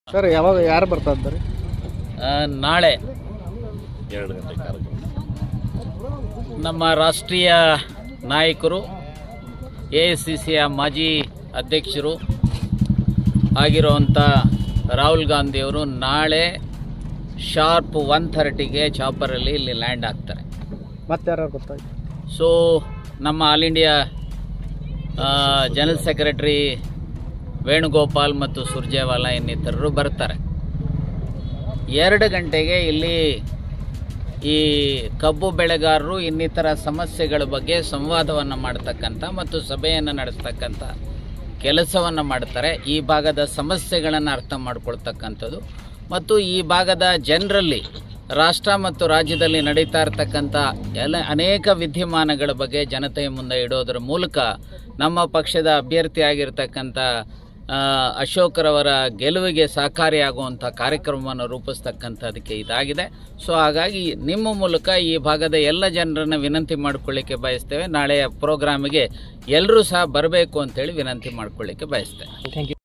sir ಯಾವಾಗ ಯಾರು ಬರ್ತಾ ಇದ್ದಾರೆ ಆ, ನಾಳೆ ಎರಡು ಗಂಟೆ ಕಾರ್ಯಕ್ರಮ ನಮ್ಮ ರಾಷ್ಟ್ರೀಯ ನಾಯಕರು ಎ ಐ ಸಿ ಸಿಯ ಮಾಜಿ ಅಧ್ಯಕ್ಷರು ಆಗಿರುವಂಥ ರಾಹುಲ್ ಗಾಂಧಿಯವರು ನಾಳೆ ಶಾರ್ಪ್ ಒನ್ ಥರ್ಟಿಗೆ ಚಾಪರಲ್ಲಿ ಇಲ್ಲಿ ಲ್ಯಾಂಡ್ ಆಗ್ತಾರೆ ಮತ್ತೆ ಯಾರು ಗೊತ್ತಾಯ್ತು ಸೊ ನಮ್ಮ all India general secretary Venugopal ಮತ್ತು ಸುರ್ಜೇವಾಲಾ ಇನ್ನಿತರರು ಬರ್ತಾರೆ ಎರಡು ಗಂಟೆಗೆ ಇಲ್ಲಿ ಈ ಕಬ್ಬು ಬೆಳೆಗಾರರು ಇನ್ನಿತರ ಸಮಸ್ಯೆಗಳ ಬಗ್ಗೆ ಸಂವಾದವನ್ನು ಮಾಡ್ತಕ್ಕಂಥ ಮತ್ತು ಸಭೆಯನ್ನು ನಡೆಸ್ತಕ್ಕಂಥ ಕೆಲಸವನ್ನು ಮಾಡ್ತಾರೆ ಈ ಭಾಗದ ಸಮಸ್ಯೆಗಳನ್ನು ಅರ್ಥ ಮಾಡ್ಕೊಳ್ತಕ್ಕಂಥದ್ದು ಮತ್ತು ಈ ಭಾಗದ ಜನರಲ್ಲಿ ರಾಷ್ಟ್ರ ಮತ್ತು ರಾಜ್ಯದಲ್ಲಿ ನಡೀತಾ ಇರತಕ್ಕಂಥ ಎಲ್ಲ ಅನೇಕ ವಿದ್ಯಮಾನಗಳ ಬಗ್ಗೆ ಜನತೆಯ ಮುಂದೆ ಇಡೋದರ ಮೂಲಕ ನಮ್ಮ ಪಕ್ಷದ ಅಭ್ಯರ್ಥಿ ಆಗಿರ್ತಕ್ಕಂಥ ಆ, ಅಶೋಕ್ರವರ ಗೆಲುವಿಗೆ ಸಹಕಾರಿಯಾಗುವಂಥ ಕಾರ್ಯಕ್ರಮವನ್ನು ರೂಪಿಸ್ತಕ್ಕಂಥದಕ್ಕೆ ಇದಾಗಿದೆ ಸೊ ಹಾಗಾಗಿ ನಿಮ್ಮ ಮೂಲಕ ಈ ಭಾಗದ ಎಲ್ಲ ಜನರನ್ನು ವಿನಂತಿ ಮಾಡ್ಕೊಳ್ಳಿಕ್ಕೆ ಬಯಸ್ತೇವೆ ನಾಳೆಯ ಪ್ರೋಗ್ರಾಮಿಗೆ ಎಲ್ಲರೂ ಸಹ ಬರಬೇಕು ಅಂತೇಳಿ ವಿನಂತಿ ಮಾಡ್ಕೊಳ್ಳಿಕ್ಕೆ ಬಯಸ್ತೇವೆ ಥ್ಯಾಂಕ್ ಯು